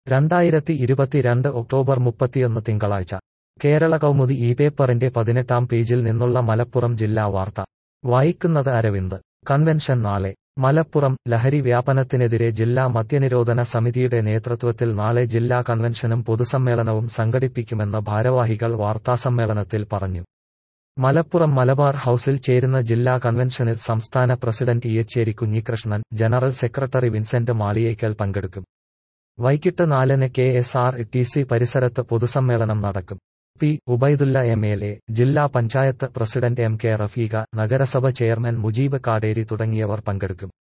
രണ്ടായിരത്തി ഇരുപത്തിരണ്ട് ഒക്ടോബർ മുപ്പത്തിയൊന്ന് തിങ്കളാഴ്ച കേരള കൗമുദി ഈ പേപ്പറിന്റെ പതിനെട്ടാം പേജിൽ നിന്നുള്ള മലപ്പുറം ജില്ലാ വാർത്ത വായിക്കുന്നത് അരവിന്ദ് കൺവെൻഷൻ നാളെ മലപ്പുറം ലഹരി വ്യാപനത്തിനെതിരെ ജില്ലാ മദ്യനിരോധന സമിതിയുടെ നേതൃത്വത്തിൽ നാളെ ജില്ലാ കൺവെൻഷനും പൊതുസമ്മേളനവും സംഘടിപ്പിക്കുമെന്ന് ഭാരവാഹികൾ വാർത്താസമ്മേളനത്തിൽ പറഞ്ഞു മലപ്പുറം മലബാർ ഹൌസിൽ ചേരുന്ന ജില്ലാ കൺവെൻഷനിൽ സംസ്ഥാന president Iyacheri Kunhikrishnan general secretary Vincent Maliyekkal പങ്കെടുക്കും വൈകിട്ട് നാലിന് K S R T C പരിസരത്ത് പൊതുസമ്മേളനം നടക്കും P Ubaidulla M L A ജില്ലാ panchayat president M K Rafeekha നഗരസഭ ചെയർമാൻ മുജീബ് കാടേരി തുടങ്ങിയവർ പങ്കെടുക്കും